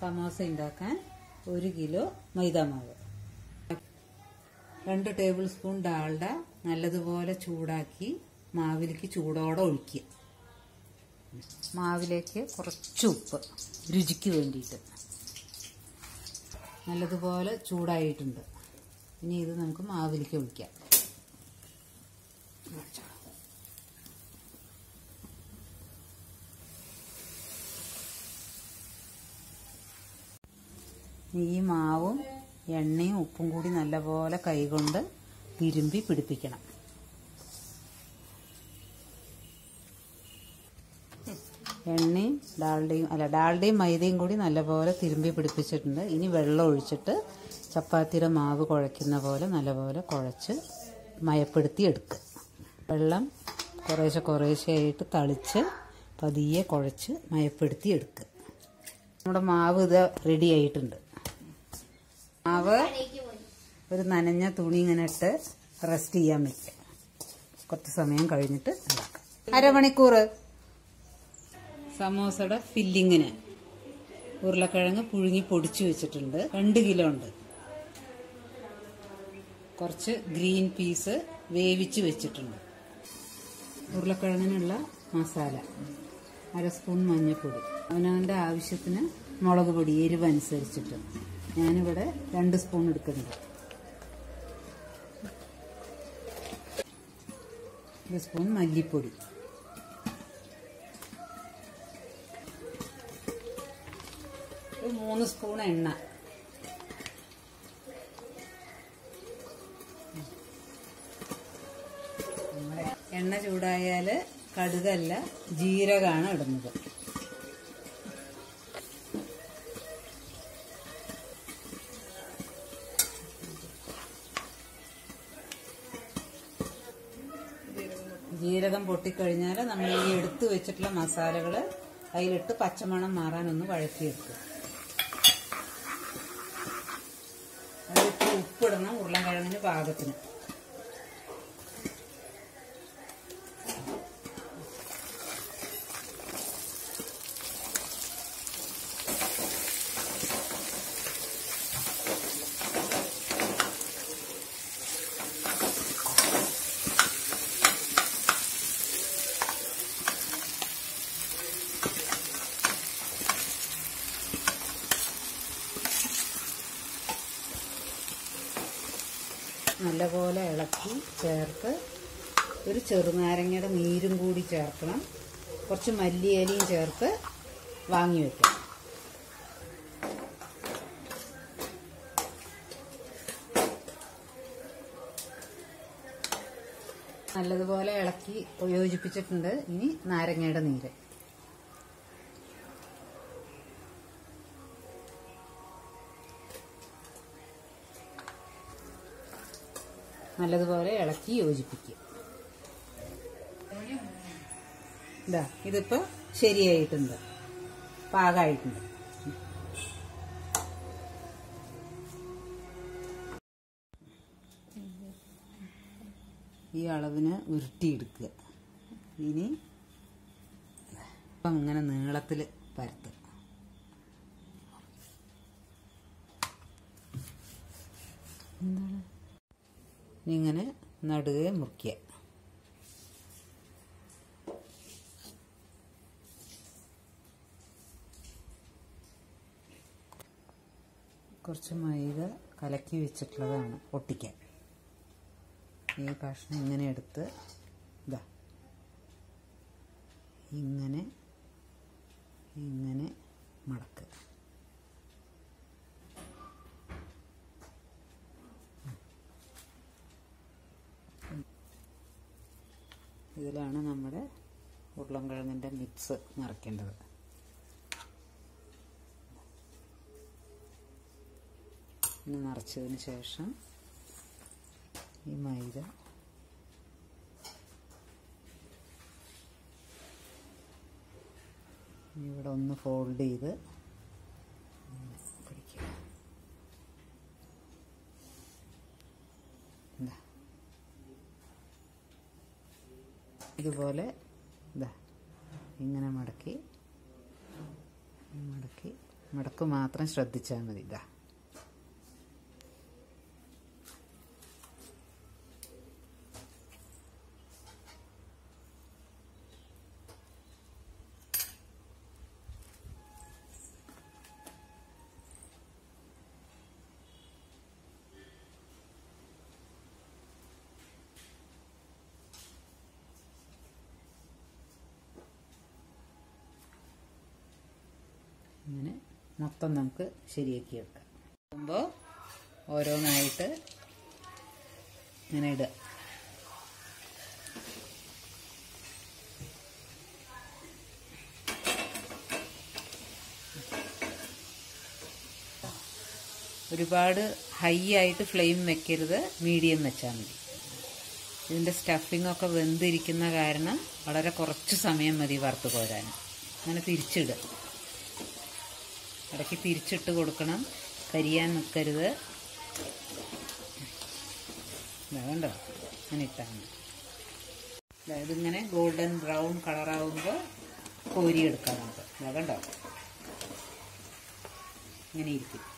സമോസ ഉണ്ടാക്കാൻ ഒരു കിലോ മൈദാമാവ് രണ്ട് ടേബിൾ സ്പൂൺ ഡാൽഡ നല്ലതുപോലെ ചൂടാക്കി മാവിലേക്ക് ചൂടോടെ ഒഴിക്കുക മാവിലേക്ക് കുറച്ച് ഉപ്പ് രുചിക്ക് വേണ്ടിയിട്ട് നല്ലതുപോലെ ചൂടായിട്ടുണ്ട് ഇനി ഇത് നമുക്ക് മാവിലേക്ക് ഒഴിക്കാം ഈ മാവും എണ്ണയും ഉപ്പും കൂടി നല്ലപോലെ കൈകൊണ്ട് തിരുമ്പി പിടിപ്പിക്കണം എണ്ണയും ഡാൽഡയും അല്ല ഡാൽഡയും മൈദയും കൂടി നല്ലപോലെ തിരുമ്പി പിടിപ്പിച്ചിട്ടുണ്ട് ഇനി വെള്ളം ഒഴിച്ചിട്ട് ചപ്പാത്തിയുടെ മാവ് കുഴയ്ക്കുന്ന പോലെ നല്ലപോലെ കുഴച്ച് മയപ്പെടുത്തി എടുക്കുക വെള്ളം കുറേശ്ശെ കുറേശ്ശെയായിട്ട് തളിച്ച് പതിയെ കുഴച്ച് മയപ്പെടുത്തി എടുക്കുക നമ്മുടെ മാവ് ഇത് റെഡി ആയിട്ടുണ്ട് മാവ് ഒരു നനഞ്ഞ തുണി ഇങ്ങനെ ഇട്ട് റെസ്റ്റ് ചെയ്യാൻ വെക്കുക കുറച്ച് സമയം കഴിഞ്ഞിട്ട് ഉണ്ടാക്കാം അരമണിക്കൂർ സമോസയുടെ ഫില്ലിങ്ങിന് ഉരുളക്കിഴങ്ങ് പുഴുങ്ങി പൊടിച്ചു വെച്ചിട്ടുണ്ട് രണ്ട് കിലോ ഉണ്ട് കുറച്ച് ഗ്രീൻ പീസ് വേവിച്ച് വെച്ചിട്ടുണ്ട് ഉരുളക്കിഴങ്ങിനുള്ള മസാല അര സ്പൂൺ മഞ്ഞൾപ്പൊടി അവനവൻ്റെ ആവശ്യത്തിന് മുളക് പൊടി എരിവ് അനുസരിച്ചിട്ട് ഞാനിവിടെ രണ്ട് സ്പൂൺ എടുക്കുന്നുണ്ട് ഒരു സ്പൂൺ മല്ലിപ്പൊടി ഒരു മൂന്ന് സ്പൂൺ എണ്ണ എണ്ണ ചൂടായാൽ കടുകല്ല ജീരകമാണ് ഇടുന്നത് ജീരകം പൊട്ടിക്കഴിഞ്ഞാൽ നമ്മൾ ഈ എടുത്തു വെച്ചിട്ടുള്ള മസാലകൾ അതിലിട്ട് പച്ചമണം മാറാനൊന്ന് വഴറ്റിയെടുക്കുക അതിലിട്ട് ഉപ്പിടണം ഉരുളൻകിഴങ്ങിന് പാകത്തിന് നല്ലപോലെ ഇളക്കി ചേർത്ത് ഒരു ചെറുനാരങ്ങയുടെ നീരും കൂടി ചേർക്കണം കുറച്ച് മല്ലിയിലയും ചേർത്ത് വാങ്ങി വെക്കണം നല്ലതുപോലെ ഇളക്കി യോജിപ്പിച്ചിട്ടുണ്ട് ഇനി നാരങ്ങയുടെ നീര് നല്ലതുപോലെ ഇളക്കി യോജിപ്പിക്കുക ഇതാ ഇതിപ്പോ ശരിയായിട്ടുണ്ട് പാകമായിട്ടുണ്ട് ഈ അളവിന് ഉരുട്ടിയെടുക്കുക ഇനി ഇപ്പം ഇങ്ങനെ നീളത്തിൽ പരത്തുക എന്താണ് ഇങ്ങനെ നടുകെ മുറിക്കുക കുറച്ച് മൈദ കലക്കി വെച്ചിട്ടുള്ളതാണ് ഒട്ടിക്കാൻ ഈ കഷ്ണം ഇങ്ങനെ എടുത്ത് ഇതാ ഇങ്ങനെ ഇങ്ങനെ മടക്കുക ഇതിലാണ് നമ്മുടെ ഉരുളൻകിഴങ്ങിൻ്റെ മിക്സ് നിറയ്ക്കേണ്ടത് ഇനി നിറച്ചതിന് ശേഷം ഈ മൈദ ഇവിടെ ഒന്ന് ഫോൾഡ് ചെയ്ത് പിടിക്കുക ഇതാ ഇതുപോലെ ഇതാ ഇങ്ങനെ മടക്കി മടക്കി മടക്ക് മാത്രം ശ്രദ്ധിച്ചാൽ മതി ഇതാ ഇങ്ങനെ മൊത്തം നമുക്ക് ശരിയാക്കി വെക്കാം ആകുമ്പോൾ ഓരോന്നായിട്ട് ഇങ്ങനെ ഇടുക ഒരുപാട് ഹൈ ആയിട്ട് ഫ്ലെയിം വെക്കരുത് മീഡിയം വെച്ചാൽ മതി ഇതിൻ്റെ സ്റ്റഫിംഗ് ഒക്കെ വെന്തിരിക്കുന്ന കാരണം വളരെ കുറച്ച് സമയം മതി വറുത്ത് കോരാൻ അങ്ങനെ തിരിച്ചിടുക ഇടയ്ക്ക് തിരിച്ചിട്ട് കൊടുക്കണം കരിയാൻ നിൽക്കരുത് കണ്ടോ അങ്ങനെ ഇട്ടാൽ മതി അതായത് ഇങ്ങനെ ഗോൾഡൻ ബ്രൗൺ കളറാവുമ്പോൾ കോരിയെടുക്കാം നമുക്ക് കണ്ടോ ഇങ്ങനെ ഇരിക്കും